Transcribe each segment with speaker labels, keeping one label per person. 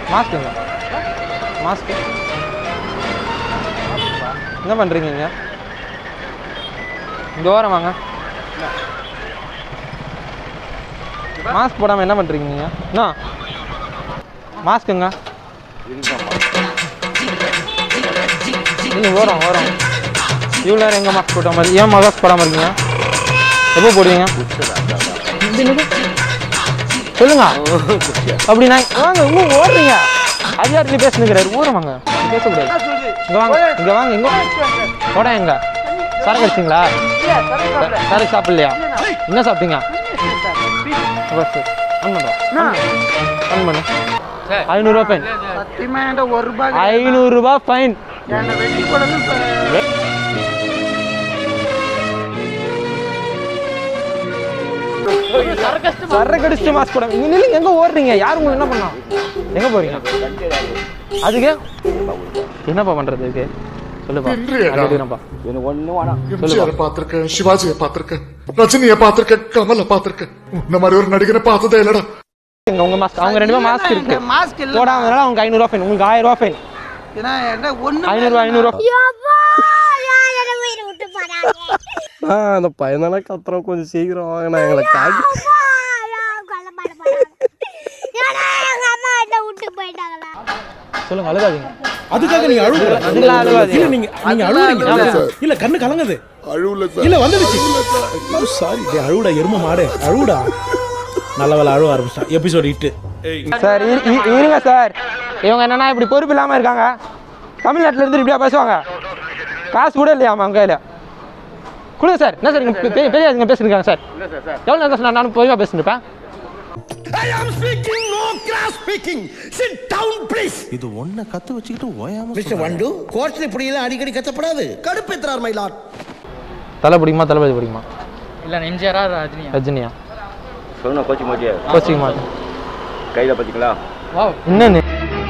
Speaker 1: மாஸ்க்குங்க mask என்ன பண்ணுறீங்க இங்கே இந்த ஓரம் வாங்க மாஸ்க் போடாமல் என்ன பண்ணுறீங்க நீங்கள் என்ன மாஸ்க்குங்க நீங்கள் ஓரம் ஓரம் இவ்வளோ நேரம் எங்கே மாஸ்க் போட்ட மாதிரி ஏன் மாஸ்க் போடாமல் இருக்கீங்க எப்போ போடுவீங்க இது என்னது? சொல்லுங்க அப்படின்னா வாங்க இன்னும் ஓடுறீங்க அது யார் நீ பேசுனுங்கிறாரு ஊரம் வாங்க நீ பேசக்கூடாது இங்க வாங்க இங்க வாங்க இங்க போட எங்க சரக்கு அடிச்சிங்களா சரக்கு சாப்பிடலையா என்ன சாப்பிட்டீங்க பஸ் ஆன் பண்ணுறேன் ஆன் பண்ணு ஐநூறுரூவா ஃபைன்
Speaker 2: சத்தியமா என்கிட்ட ஒரு ரூபாய்
Speaker 1: ஐநூறுரூபா ஃபைன்
Speaker 2: என்னை வெட்டி கொண்டு
Speaker 1: சரக்கு அடிச்சு மாஸ்க் போட இங்க நில்லுங்க எங்க ஓடுறீங்க யார் உங்களுக்கு என்ன பண்ணா எங்க போறீங்க அதுக்கு என்னப்பா பண்றது இதுக்கு சொல்லுப்பா நான் கேட்டுக்கிறேன்ப்பா
Speaker 3: எம்ஜிஆர் பார்த்திருக்கேன் சிவாஜியை பார்த்திருக்கேன் ரஜினியை பார்த்திருக்கேன் கமலை பார்த்திருக்கேன் இந்த மாதிரி ஒரு நடிகரை பார்த்ததே இல்லடா
Speaker 1: இங்க உங்க மாஸ்க் அவங்க ரெண்டு பேரும் மாஸ்க் இருக்கு
Speaker 2: மாஸ்க் இல்ல
Speaker 1: போடாமனால அவங்க ஐநூறுரூவா ஃபைன் உங்களுக்கு ஆயிரம் ரூபா ஃபைன்
Speaker 2: ஏன்னா என்கிட்ட ஒண்ணு
Speaker 1: ஐநூறுரூவா ஐநூறுரூவா
Speaker 4: விட்டு போறாங்க
Speaker 5: அந்த பையன் தானே கத்துறோம் கொஞ்சம் சீக்கிரம் வாங்கினா எங்களை காட்டி
Speaker 4: விட்டு போயிட்டாங்களா
Speaker 1: சொல்லுங்க அழுகாதீங்க
Speaker 6: அதுக்காக நீங்க அழுகுற
Speaker 1: அதெல்லாம் அழுகாதீங்க.
Speaker 6: இல்ல நீங்க நீங்க அழுகுறீங்க இல்ல கண்ணு கலங்குது
Speaker 3: அழுவல
Speaker 6: இல்ல வந்துடுச்சு சாரி டேய் அழுவுடா எரும மாடு அழுவுடா நல்ல வேலை அழுவ ஆரம்பிச்சிட்டான் எபிசோட் இட்டு
Speaker 1: சார் இரு- இரு- இருங்க சார் இவங்க என்னன்னா இப்படி பொறுப்பு இல்லாம இருக்காங்க தமிழ்நாட்டுல இருந்து இப்படியா பேசுவாங்க காசு கூட இல்லையாமா அவங்க கையில கொடுங்க சார் என்ன சார் இங்க பெ- பெரிய பெரிய இதுங்க பேசிருக்காங்க சார் எவ்வளோ நேரம் சார் நானும் பொதுவாக பேசிருப்பேன்
Speaker 7: இது ஒன்ன கத்து வச்சுக்கிட்டு ஓயாம
Speaker 8: மிஸ்டர் வண்டு கோர்ட்ல இப்படி எல்லாம் அடிக்கடி கத்தப்படாது கடுப்பேத்துறார் மயிலாட்
Speaker 1: தலை பிடிக்குமா தளபதி பிடிக்குமா
Speaker 9: இல்லை எம்ஜிஆரா ரஜினியா
Speaker 1: ரஜினியா
Speaker 10: சொன்ன கோச்சி மாட்டியா
Speaker 1: கோச்சிக்க மாட்டேன்
Speaker 10: கையில பாத்தீங்களா
Speaker 1: என்னன்னு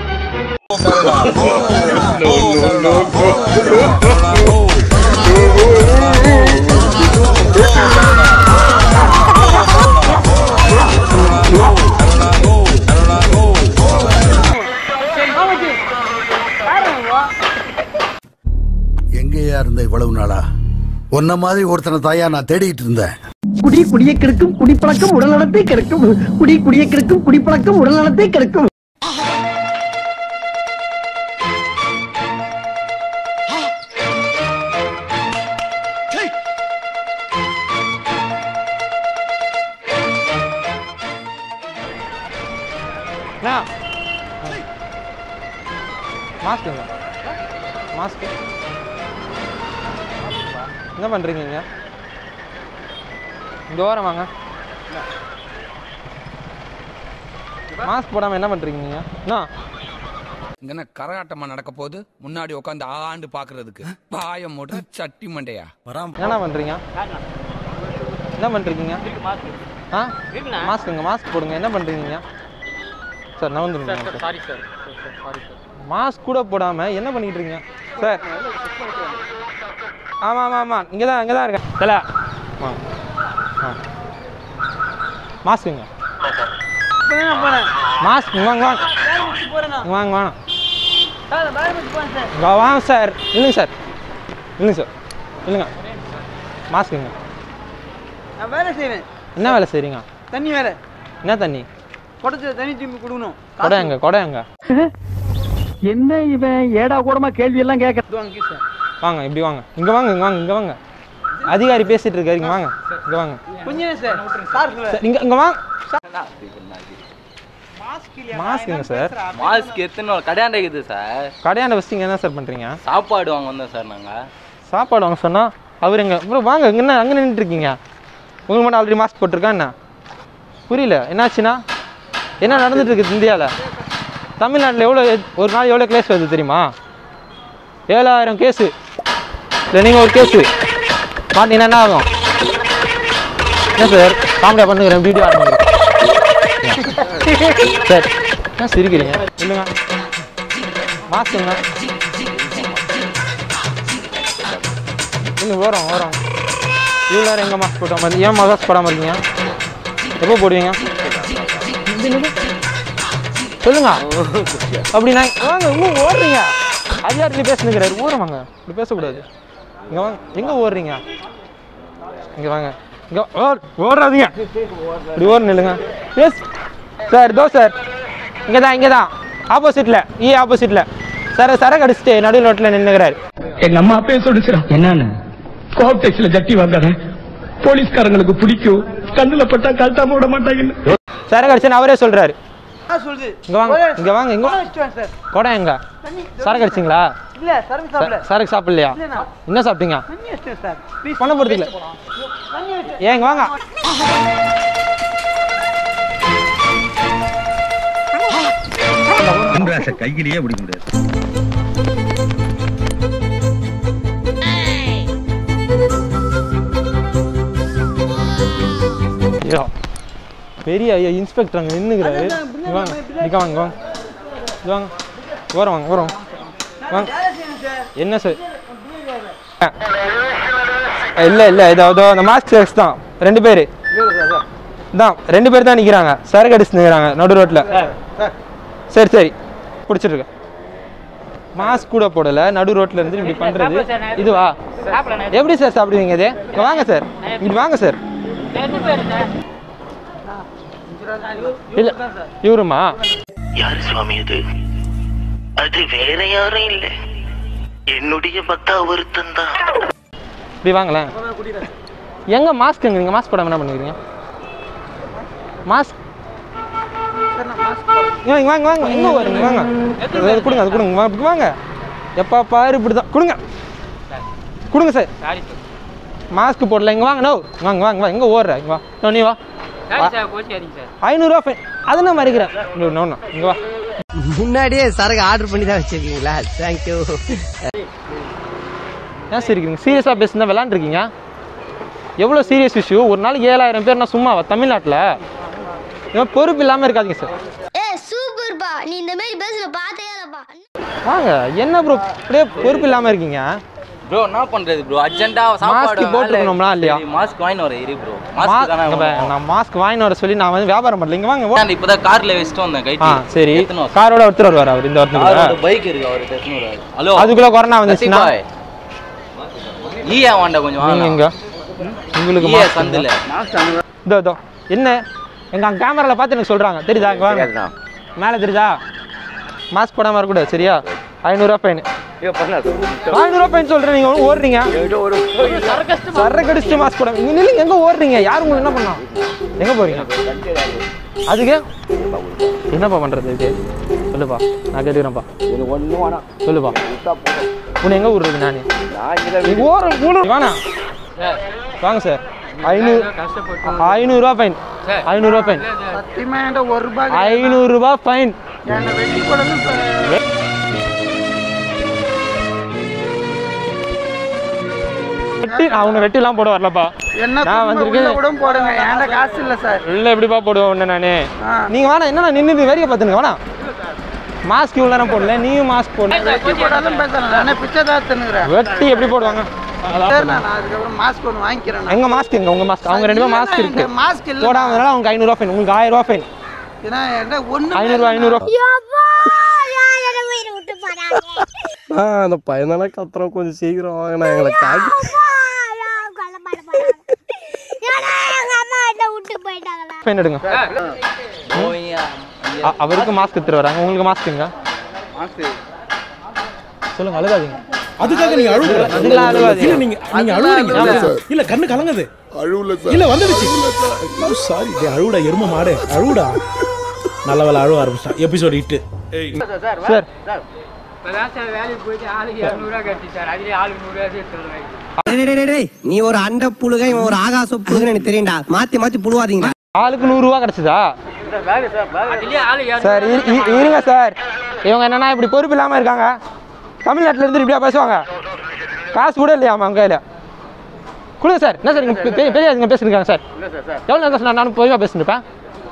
Speaker 8: எங்கேயா இருந்த இவ்வளவு நாளா உன்ன மாதிரி ஒருத்தனை தாயா நான் தேடிட்டு இருந்தேன்
Speaker 2: குடி குடியை கெடுக்கும் குடிப்பழக்கம் உடல்நலத்தை கெடுக்கும் குடி குடியை கெடுக்கும் குடிப்பழக்கம் உடல்நலத்தை கெடுக்கும்
Speaker 1: அண்ணா. மாஸ்க்குங்க மாஸ்க் என்ன பண்றீங்க இங்க இந்த ஓரம் வாங்க மாஸ்க் போடாம என்ன பண்றீங்க நீங்க என்ன
Speaker 11: இங்க என்ன கரகாட்டமா நடக்க போகுது முன்னாடி உட்காந்து ஆண்டு பாக்குறதுக்கு பாயம் மூட சட்டி மண்டையா
Speaker 1: என்ன பண்றீங்க என்ன பண்றீங்க ஆ மாஸ்க்குங்க மாஸ்க் போடுங்க என்ன பண்றீங்க சார் நான் வந்துருங்க
Speaker 9: sorry sir sorry sir
Speaker 1: mask கூட போடாம என்ன பண்ணிட்டு இருக்கீங்க சார் ஆமா ஆமா ஆமா இங்க தான் இங்க தான் இருக்கேன் தல வாங்க ஆ மாஸ்க்குங்க மாஸ்க் இங்க வாங்க வாங்க இங்க வாங்க வாங்க இங்க வாங்க சார் இல்லைங்க சார் இல்லைங்க சார் இல்லைங்க மாஸ்க்குங்க
Speaker 2: நான் வேலை செய்வேன்
Speaker 1: என்ன வேலை செய்றீங்க
Speaker 2: தண்ணி வேலை
Speaker 1: என்ன தண்ணி
Speaker 2: குடத்துல தண்ணி திரும்பி கொடுக்கணும்
Speaker 1: கொடை எங்க கொடை எங்க
Speaker 2: என்ன இவன் ஏடா கூடமா கேள்வி எல்லாம் கேட்க
Speaker 1: வாங்க இப்படி வாங்க இங்க வாங்க இங்க வாங்க இங்க வாங்க அதிகாரி பேசிட்டு இருக்காரு இங்க வாங்க இங்க வாங்க
Speaker 2: கொஞ்சம் சார் சார்
Speaker 1: சார் இங்க இங்க வாங்க மாஸ்க்குங்க சார்
Speaker 9: மாஸ்க் எத்தனை கடையாண்ட இருக்குது சார்
Speaker 1: கடையாண்ட வச்சிங்க என்ன சார் பண்றீங்க
Speaker 9: சாப்பாடு வாங்க வந்தோம் சார் நாங்கள்
Speaker 1: சாப்பாடு வாங்க சொன்னா அவர் எங்க ப்ரோ வாங்க இங்க என்ன அங்க நின்றுட்டு இருக்கீங்க உங்களுக்கு மட்டும் ஆல்ரெடி மாஸ்க் போட்டிருக்கா என்ன புரியல என்னாச்சுன்னா என்ன நடந்துட்டு இருக்குது இந்தியாவில் தமிழ்நாட்டில் எவ்வளோ ஒரு நாள் எவ்வளோ கேஸ் வருது தெரியுமா ஏழாயிரம் கேஸு இல்லை நீங்கள் ஒரு கேஸு மாட்டீங்கன்னா என்ன ஆகும் என்ன சார் காமெடியாக பண்ணுகிறேன் வீடியோ ஆரம்பிக்கிறேன் சார் என்ன சிரிக்கிறீங்க இல்லைங்க மாஸ்க்குங்க இல்லை வரோம் வரோம் இவ்வளோ நேரம் எங்கே மாஸ்க் போட்ட மாதிரி ஏன் மாஸ்க் போடாமல் இருக்கீங்க எப்போ போடுவீங்க இது என்னது? சொல்லுங்க அப்படி நான் வாங்க இன்னும் ஓடுறீங்க அதிகாரத்துல பேசுனுங்கிறாரு ஓரமாங்க இப்படி பேசக்கூடாது இங்க வாங்க எங்க ஓடுறீங்க இங்க வாங்க இங்க ஓ- ஓடுறாதீங்க இப்படி ஓட நில்லுங்க எஸ் சார் தோ சார் இங்கே தான் இங்கே தான் ஆப்போசிட்டில் ஈ ஆப்போசிட்டில் சார் சரக்கு அடிச்சுட்டு நடு ரோட்டில் நின்றுக்கிறாரு
Speaker 2: எங்க அம்மா அப்பயே சொல்லுச்சுடா என்னன்னு கோப்டெக்ஸ்ல ஜட்டி வாங்காத போலீஸ்காரங்களுக்கு பிடிக்கும் கண்ணுல பட்டா கழட்டாம விட மாட்டாங்கன்னு
Speaker 1: சரக்கு அடிச்சுன்னு அவரே சொல்கிறாரு இங்கே வாங்க இங்கே வாங்க இங்கே குடம் எங்க சரக்கு அடிச்சிங்களா
Speaker 2: இல்ல சரக்கு
Speaker 1: ச- சரக்கு சாப்பிடலையா
Speaker 2: இல்லண்ணா.
Speaker 1: என்ன சாப்பிட்டீங்க
Speaker 2: சார்
Speaker 1: பண்ண போகிறதுல ஏங்க வாங்க
Speaker 12: கையிலேயே பிடிக்க முடியாது
Speaker 1: ஐயோ பெரிய ஐயா இன்ஸ்பெக்டர் அங்கே நின்றுக்கிறாரு இங்க வாங்க இங்க வாங்க இங்க வாங்க இங்க வாங்க ஓரம் வாங்க ஓரம் வாங்க. வாங்க என்ன சார் இல்லை இல்லை இதோ இதோ அந்த மாஸ்க் சேக்ஸ் தான் ரெண்டு பேர் தான் ரெண்டு பேர் தான் நிற்கிறாங்க சரக்கு அடிச்சு நிற்கிறாங்க நடு ரோட்டில் சரி சரி பிடிச்சிருக்கேன் மாஸ்க் கூட போடல நடு ரோட்ல இருந்து இப்படி பண்றது இதுவா எப்படி சார் சாப்பிடுவீங்க இது இங்க வாங்க சார் இப்படி வாங்க சார் இல்ல இவருமா
Speaker 13: யாரு சுவாமி இது அது வேற யாரும் இல்ல என்னுடைய பக்தா ஒருத்தன் தான்
Speaker 1: இப்படி வாங்களேன் எங்க மாஸ்க் எங்க நீங்க மாஸ்க் போடாம என்ன பண்ணுறீங்க மாஸ்க் வாங்க வாங்க வாங்க எங்க வருங்க வாங்க அது கொடுங்க அது கொடுங்க வா- இப்படி வாங்க எப்பா பாரு இப்படி தான் கொடுங்க கொடுங்க சார்
Speaker 9: சாரி சார்
Speaker 1: மாஸ்க் போடல இங்க வாங்க நோ வாங்க வாங்க வா எங்க ஓடுற இங்க வா நோ, நீ வா
Speaker 9: சாரி சார் கோச்சிக்காதீங்க சார்
Speaker 1: ஐநூறுரூவா ஃபைன் அதை நான் மறைக்கிறேன் நோ நோ நோ, இங்க வா
Speaker 5: முன்னாடியே சரக்கு ஆர்டர் பண்ணி தான் வச்சிருக்கீங்களா தேங்க்யூ
Speaker 1: ஏன் சிரிக்கிறீங்க சீரியஸாக பேசுனா விளாண்டுருக்கீங்க எவ்வளோ சீரியஸ் இஷ்யூ ஒரு நாளைக்கு ஏழாயிரம் பேர்னா சும்மாவா தமிழ்நாட்டில் இவன் பொறுப்பு இல்லாமல் இருக்காதீங்க சார்
Speaker 4: ஏ சூப்பர்ப்பா நீ இந்த மாதிரி பேசுற பார்த்தே இல்லப்பா
Speaker 1: வாங்க என்ன ப்ரோ அப்படியே பொறுப்பு இல்லாமல் இருக்கீங்க
Speaker 9: ப்ரோ என்ன பண்றது ப்ரோ அர்ஜென்ட்டா சாப்பாடு
Speaker 1: மாஸ்க் போட்டுருக்கணும்னா இல்லையா
Speaker 9: மாஸ்க் வாங்கி வர இரு ப்ரோ
Speaker 1: மா-
Speaker 9: மாஸ்க் தானே
Speaker 1: இங்க பாரு, நான் மாஸ்க் வாங்கிட்டு வர சொல்லி நான் வந்து வியாபாரம் பண்ணல இங்க வாங்க வா.
Speaker 9: நான் இப்பதான் கார்ல வச்சுட்டு வந்தேன்
Speaker 1: ஆ
Speaker 9: கைட்டி
Speaker 1: சரி
Speaker 9: எத்தனை வருஷம்?
Speaker 1: காரோட ஒருத்தர் வருவார் அவர் இந்த
Speaker 9: காரோட
Speaker 1: ஒருத்தர்
Speaker 9: பைக் இருக்கு அவருக்கு எத்தனை வருவாரு ஹலோ
Speaker 1: அதுக்குள்ள கொரோனா வந்துச்சுன்னா
Speaker 9: ஈயா வாண்டா கொஞ்சம்
Speaker 1: நீங்க
Speaker 9: வாங்க
Speaker 1: எங்க உங்களுக்கு
Speaker 9: ஈயா
Speaker 1: mask
Speaker 9: சந்தில
Speaker 1: எங்க? இதோ இதோ என்ன எங்க அங்க கேமரால பார்த்து எனக்கு சொல்றாங்க தெரியுதா இங்க வாங்க மேலே தெரியுதா மாஸ்க் போடாம வரக்கூடாது சரியா ஐநூறுரூவா ஃபைன் ஐநூறுரூவா ஃபைன் சொல்றேன் நீங்க ஒண்ணு ஓடுறீங்க சரக்கு அடிச்சுட்டு மாஸ்க் போடாம இங்க நில்லுங்க எங்க ஓடுறீங்க யார் உங்களுக்கு என்ன பண்ணா எங்க போறீங்க அதுக்கு என்னப்பா பண்றது இது சொல்லுப்பா நான் கேட்டுக்கிறேன்ப்பா சொல்லுப்பா உன்னை எங்க விடுறது நானு நீ ஓர ஊழ வேணாம் வாங்க சார் ஐநூறு ஐநூறுரூவா ஃபைன் ஐநூறுரூவா ஃபைன்
Speaker 2: சத்தியமா என்கிட்ட ஒரு ரூபாய்
Speaker 1: ஐநூறுரூவா ஃபைன்
Speaker 2: என்ன வெட்டி போடணும் சார்
Speaker 1: வெட்டி நான் உன்னை வெட்டிலாம் போட வரலப்பா
Speaker 2: என்ன
Speaker 1: நான்
Speaker 2: திரும்ப உள்ள
Speaker 1: வந்திருக்கேன்
Speaker 2: கூட போடுங்க என்கிட்ட காசு இல்ல சார்
Speaker 1: உள்ள எப்படிப்பா போடுவோம் உன்னை நானு
Speaker 2: ஆ.
Speaker 1: நீங்க வேணாம் என்ன நின்று வேடிக்கை பார்த்துங்க வேணாம் மாஸ்க் இவ்வளோ நேரம் போடல நீயும் மாஸ்க் போடல
Speaker 2: வெட்டி போடாலும் பேசலாம் நானே பிச்சை தான் தின்னுக்கிறேன்
Speaker 1: வெட்டி எப்படி போடுவாங்க
Speaker 2: சரி நான் அதுக்கப்புறம் மாஸ்க் ஒன்று வாங்கிக்கிறேன் நான்.
Speaker 1: எங்க மாஸ்க் எங்க உங்க மாஸ்க் அவங்க ரெண்டு பேரும் மாஸ்க் இருக்கு
Speaker 2: என்கிட்ட மாஸ்க் இல்ல
Speaker 1: போடாமனால அவங்க ஐநூறுரூவா ஃபைன் உங்களுக்கு ஆயிரம் ரூபா ஃபைன்
Speaker 2: ஏன்னா என்கிட்ட ஒண்ணு
Speaker 1: ஐநூறுரூவா ஐநூறுரூவா
Speaker 4: யப்பா யார் என்ன உயிரை விட்டு போறாங்க
Speaker 5: ஆ அந்த பையன் தானே கத்துறோம் கொஞ்சம் சீக்கிரம் வாங்கினா எங்களை காக்கி
Speaker 4: ஏன்னா எங்க அம்மா என்ன விட்டு போயிட்டாங்களா
Speaker 1: ஃபைன் எடுங்க அ- அவருக்கு மாஸ்க் எடுத்துட்டு வராங்க உங்களுக்கு மாஸ்க் எங்க சொல்லுங்க அழுகாதீங்க
Speaker 6: அதுக்காக நீங்க அழுகுற
Speaker 1: அதெல்லாம் அழுகாதீங்க.
Speaker 6: இல்ல நீங்க நீங்க அழுகுறீங்க
Speaker 1: அழுகல சார்.
Speaker 6: இல்ல கண்ணு கலங்குது
Speaker 3: அழுவல
Speaker 6: இல்ல வந்துடுச்சு சாரி டே அழுவுடா எரும மாடு அழுவுடா நல்ல வேலை அழுவ ஆரம்பிச்சிட்டான் எபிசோட் இட்டு
Speaker 1: சார்
Speaker 9: இப்பதான் சார் வேலைக்கு போயிட்டு ஆளுக்கு இரநூறுவா கட்டி சார் அதுலேயே ஆளுக்கு நூறுரூவா சொல்லுவேன்
Speaker 5: நீ ஒரு அண்ட புழுக இவன் ஒரு ஆகாச புழுகன்னு எனக்கு தெரியும்டா மாத்தி மாத்தி புழுவாதீங்க
Speaker 1: ஆளுக்கு நூறுரூவா கிடச்சிதா
Speaker 9: அதுலேயே ஆளு
Speaker 1: சார் இரு- இரு- இருங்க சார் இவங்க என்னன்னா இப்படி பொறுப்பு இல்லாமல் இருக்காங்க தமிழ்நாட்டில் இருந்து இப்படியா பேசுவாங்க காசு கூட இல்லையாமா அவங்க கையில் கொடுங்க சார் என்ன சார் இங்கே பெரிய பெரிய இங்கே பேசிருக்காங்க சார் எவ்வளோ நேரம் சார் நானும் பொதுவாக பேசிருப்பேன்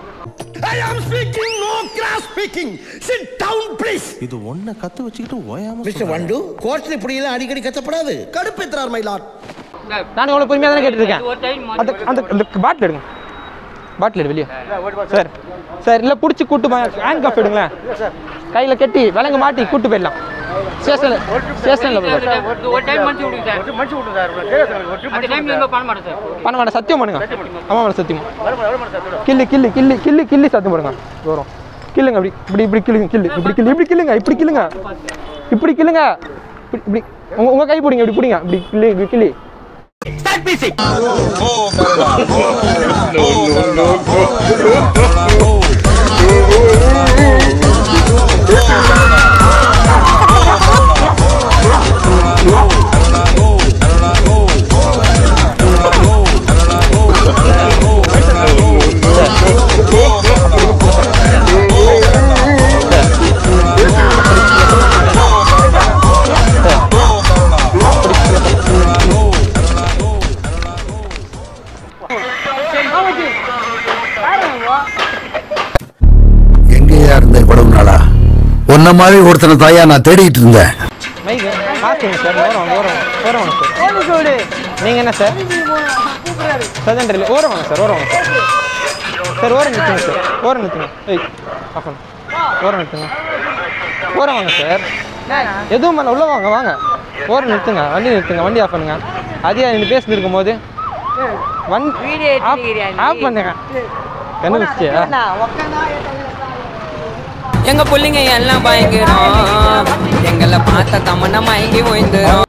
Speaker 7: இது ஒன்ன கத்து வச்சுக்கிட்டு ஓயாம
Speaker 12: மிஸ்டர் வண்டு கோர்ட்ல இப்படி எல்லாம் அடிக்கடி கத்தப்படாது கடுப்பேற்றார் மயிலாட்
Speaker 1: நான் எவ்வளோ பொறுமையாக தானே கேட்டுருக்கேன்
Speaker 9: ஒரு டைம்
Speaker 1: அந்த அந்த அந்த பாட்டில் எடுங்க பாட்டில் எடு வெளியே சார் சார் இல்லை பிடிச்சி கூட்டு போய் ஹேண்ட் கப் எடுங்களேன் கையில் கட்டி விலங்கு மாட்டி கூட்டு போயிடலாம் ஸ்டேஷனில் ஸ்டேஷனில் போய்
Speaker 9: ஒரு டைம் மன்னிச்சு விடுங்க சார் மன்னிச்சு விடுங்க சார் அந்த டைம் நீங்க பண்ண மாட்டேன் சார்
Speaker 1: பண்ண வேண்டாம் சத்தியம் பண்ணுங்க ஆமாம் மேடம் சத்தியமா கில்லு கில்லு கில்லு கில்லு கில்லி சத்தம் போடுங்க வரும் கில்லுங்க அப்படி இப்படி இப்படி கில்லுங்க கில்லு இப்படி கில்லு இப்படி கில்லுங்க இப்படி கில்லுங்க இப்படி கில்லுங்க இப்படி இப்படி உங்க உங்க கை பிடிங்க இப்படி பிடிங்க இப்படி கில்லி இப்படி கில்லி
Speaker 8: எங்கேயா இருந்த இவ்வளவு நாளா உன்ன மாதிரி ஒருத்தனை தாயா நான் தேடிட்டு இருந்தேன்
Speaker 1: மைக்கு பார்த்துங்க சார் ஓரம் வாங்க ஓரம் வாங்க ஓரம் வாங்க சார் நீங்கள் என்ன சார் சதன்ட்ரில் ஓரம் வாங்க சார் ஓரம் வாங்க சார் சார் ஓரம் நிறுத்துங்க சார் ஓரம் நிறுத்துங்க ஏய் ஆஃப் பண்ணு ஓரம் நிறுத்துங்க ஓரம் வாங்க சார் எதுவும் பண்ண உள்ள வாங்க வாங்க ஓரம் நிறுத்துங்க வண்டி நிறுத்துங்க வண்டி ஆஃப் பண்ணுங்க அதிகா நின்று பேசிட்டு இருக்கும் போது வண்டி ஆஃப் பண்ணுங்க கண்டுபிடிச்சியா
Speaker 14: எங்க புள்ளைங்க எல்லாம் பயங்கரம் எங்களை பார்த்த தமன்னா மயங்கி ஓய்ந்துரும்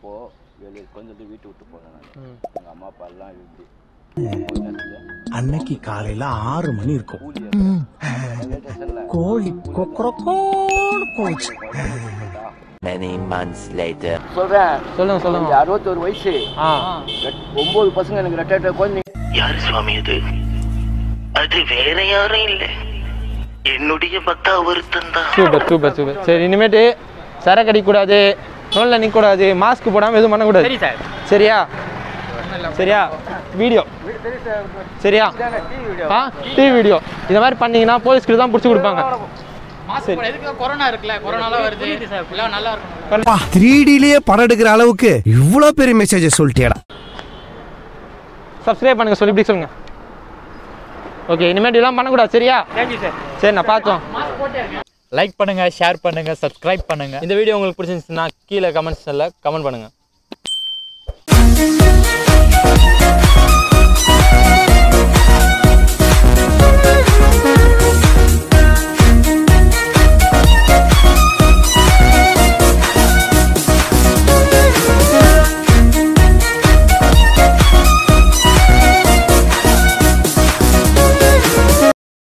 Speaker 6: அன்னைக்கு காலையில ஆறு மணி இருக்கும் கோழி கொக்கரக்கோன்னு போச்சு
Speaker 10: Many months later.
Speaker 13: சொல்றேன்
Speaker 1: சொல்லுங்க சொல்லுங்க
Speaker 13: அறுபத்தோரு வயசு
Speaker 1: ஆ
Speaker 13: ஒன்பது பசங்க எனக்கு ரெட்டை குழந்தை யாரு சுவாமி அது அது வேற யாரும் இல்ல என்னுடைய பக்தா ஒருத்தன் தான்
Speaker 1: சூப்பர் சூப்பர் சூப்பர் சரி இனிமேட்டு சரக்கு அடிக்கக்கூடாது நோலில் நிற்கக்கூடாது மாஸ்க் போடாமல் எதுவும் பண்ணக்கூடாது
Speaker 9: சரி சார்
Speaker 1: சரியா சரியா வீடியோ சரியா ஆ டிவி வீடியோ இந்த மாதிரி பண்ணீங்கன்னா போலீஸ்க்கு தான் பிடிச்சி கொடுப்பாங்க
Speaker 9: மாஸ்க் போட எதுக்கு கொரோனா இருக்குல்ல கொரோனாலாம் வருது எல்லாம் நல்லா இருக்கும்
Speaker 5: த்ரீ டிலேயே படம் எடுக்கிற அளவுக்கு இவ்வளோ பெரிய மெசேஜ் சொல்லிட்டியடா
Speaker 1: சப்ஸ்கிரைப் பண்ணுங்க சொல்லி இப்படி சொல்லுங்க ஓகே இனிமேட்டு இதெல்லாம் பண்ணக்கூடாது சரியா
Speaker 9: தேங்க்யூ சார்
Speaker 1: சரி நான் பார்த்தோம்
Speaker 9: மாஸ்க் போட்டே இருக்கேன்
Speaker 15: லைக் பண்ணுங்க ஷேர் பண்ணுங்க சப்ஸ்கிரைப் பண்ணுங்க
Speaker 1: இந்த வீடியோ உங்களுக்கு பிடிச்சிருந்துச்சுன்னா கீழே கமெண்ட்ஸில் கமெண்ட் பண்ணுங்கள்